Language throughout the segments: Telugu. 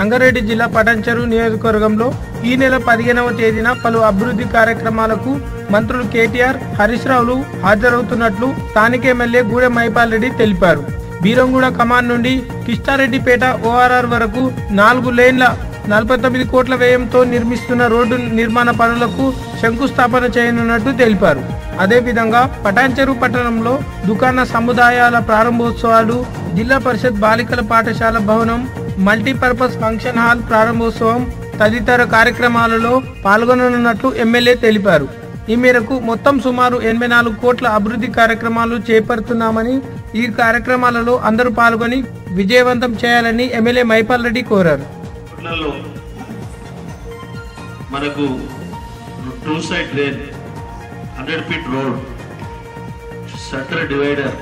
రంగారెడ్డి జిల్లా పటంచెరు నియోజకవర్గంలో ఈ నెల పదిహేనవ తేదీన పలు అభివృద్ధి కార్యక్రమాలకు మంత్రులు కేటీఆర్ హరీష్ రావులు హాజరవుతున్నట్లు స్థానిక ఎమ్మెల్యే గూడెం మైపాల్ రెడ్డి తెలిపారు బీరంగూడ కమాన్ నుండి కిష్టారెడ్డిపేట ఓఆర్ఆర్ వరకు నాలుగు లేన్ల నలభై తొమ్మిది కోట్ల వ్యయంతో నిర్మిస్తున్న రోడ్డు నిర్మాణ పనులకు శంకుస్థాపన చేయనున్నట్టు తెలిపారు అదేవిధంగా పటాన్చెరు పట్టణంలో దుకాణ సముదాయాల ప్రారంభోత్సవాలు జిల్లా పరిషత్ బాలికల పాఠశాల భవనం మల్టీపర్పస్ ఫంక్షన్ హాల్ ప్రారంభోత్సవం తదితర కార్యక్రమాలలో పాల్గొననున్నట్లు ఎమ్మెల్యే తెలిపారు ఈ మేరకు మొత్తం సుమారు ఎనభై నాలుగు కోట్ల అభివృద్ధి కార్యక్రమాలు చేపడుతున్నామని ఈ కార్యక్రమాలలో అందరూ పాల్గొని విజయవంతం చేయాలని ఎమ్మెల్యే మైపాల్ రెడ్డి కోరారు రోడ్లలో మనకు two side drain hundred feet road centre divider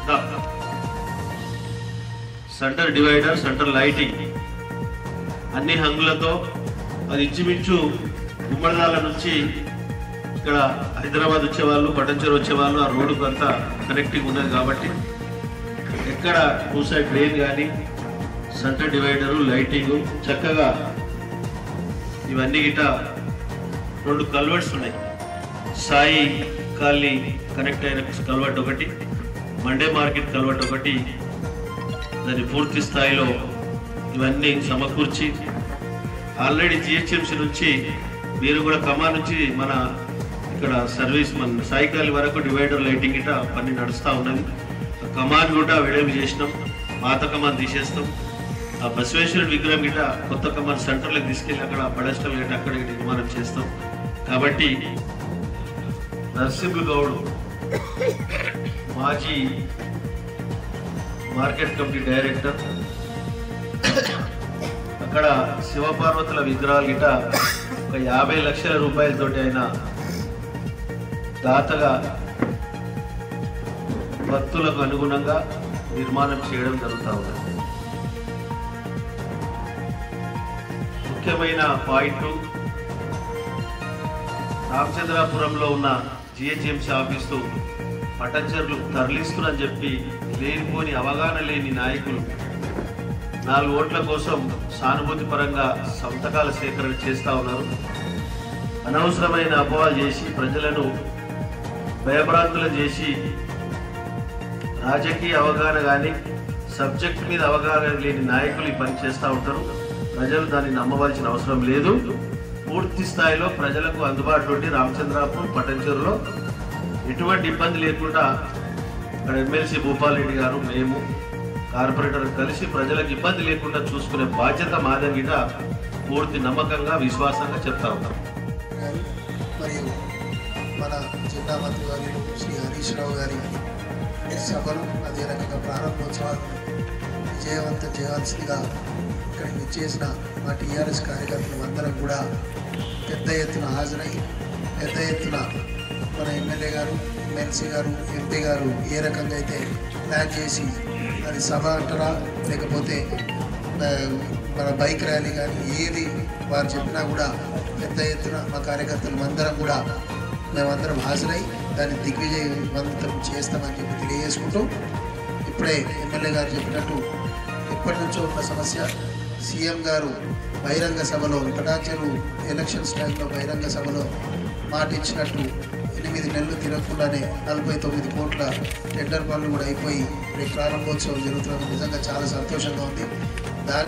centre divider centre lighting అన్ని హంగులతో అది ఇంచుమించు గుమ్మడిదాల నుంచి ఇక్కడ హైదరాబాద్ వచ్చేవాళ్ళు పటంచెరు వచ్చేవాళ్ళు ఆ రోడ్డుకు అంతా కనెక్టింగ్ ఉన్నది కాబట్టి ఎక్కడ టూ సైడ్ డ్రైన్ కానీ సెంటర్ డివైడరు లైటింగ్ చక్కగా ఇవన్నీ గిట రెండు కల్వర్ట్స్ ఉన్నాయి సాయి కాలనీ కనెక్ట్ అయిన కల్వర్ట్ ఒకటి మండే మార్కెట్ కల్వర్ట్ ఒకటి దాని పూర్తి స్థాయిలో ఇవన్నీ సమకూర్చి ఆల్రెడీ జిహెచ్ఎంసీ నుంచి మీరు కూడా కమా నుంచి మన ఇక్కడ సర్వీస్ మన సాయి కాలనీ వరకు డివైడర్ లైటింగ్ గిట పని నడుస్తూ ఉన్నది ఆ కమాన్ కూడా విడేమి చేసినాం పాత కమాన్ తీసేస్తాం ఆ బసవేశ్వరుడి విగ్రహం గిట కొత్త కమాన్ సెంటర్లోకి తీసుకెళ్ళి అక్కడ పడస్టల్ గిట అక్కడ గిట నిర్మాణం చేస్తాం కాబట్టి నరసింహ గౌడ్ మాజీ మార్కెట్ కమిటీ డైరెక్టర్ అక్కడ శివపార్వతుల విగ్రహాలు గిట ఒక యాభై లక్షల రూపాయలతోటి ఆయన దాతగా భక్తులకు అనుగుణంగా నిర్మాణం చేయడం జరుగుతూ ఉన్నది ముఖ్యమైన పాయింట్ రామచంద్రాపురంలో ఉన్న జిహెచ్ఎంసీ ఆఫీసు పట్టచర్లు తరలిస్తున్నని చెప్పి లేనిపోని అవగాహన లేని నాయకులు నాలుగు ఓట్ల కోసం సానుభూతి పరంగా సంతకాల సేకరణ చేస్తూ ఉన్నారు అనవసరమైన అపోహలు చేసి ప్రజలను భయభ్రాంతులు చేసి రాజకీయ అవగాహన కానీ సబ్జెక్ట్ మీద అవగాహన లేని నాయకులు ఈ పని చేస్తూ ఉంటారు ప్రజలు దాన్ని నమ్మవలసిన అవసరం లేదు పూర్తి స్థాయిలో ప్రజలకు అందుబాటులో ఉండి రామచంద్రాపురం పటంచెరులో ఎటువంటి ఇబ్బంది లేకుండా అక్కడ ఎమ్మెల్సీ భూపాల్ రెడ్డి గారు మేము కార్పొరేటర్ కలిసి ప్రజలకు ఇబ్బంది లేకుండా చూసుకునే బాధ్యత మాదంగిట పూర్తి నమ్మకంగా విశ్వాసంగా చెప్తా ఉన్నాం గారు మరియు మన జిల్లా మంత్రి వర్యులు శ్రీ హరీష్ రావు గారి సభలు అదే రకంగా ప్రారంభోత్సవాలను విజయవంతం చేయాల్సిందిగా ఇక్కడికి విచ్చేసిన మా టీఆర్ఎస్ కార్యకర్తలు అందరం కూడా పెద్ద ఎత్తున హాజరై పెద్ద ఎత్తున మన ఎమ్మెల్యే గారు ఎమ్మెల్సీ గారు ఎంపీ గారు ఏ రకంగా అయితే ప్లాన్ చేసి అది సభ అంటారా లేకపోతే ఆ, మన బైక్ ర్యాలీ కానీ ఏది వారు చెప్పినా కూడా పెద్ద ఎత్తున మా కార్యకర్తలు అందరం కూడా మేమందరం హాజరై దాన్ని దిగ్విజయవంతం చేస్తామని చెప్పి తెలియజేసుకుంటూ ఇప్పుడే ఎమ్మెల్యే గారు చెప్పినట్టు ఎప్పటి నుంచో ఉన్న సమస్య సీఎం గారు బహిరంగ సభలో పటాచరు ఎలక్షన్స్ టైంలో బహిరంగ సభలో మాట ఇచ్చినట్టు ఎనిమిది నెలలు తిరగకుండానే నలభై తొమ్మిది కోట్ల టెండర్ పనులు కూడా అయిపోయి రేపు ప్రారంభోత్సవం జరుగుతున్నది నిజంగా చాలా సంతోషంగా ఉంది దాని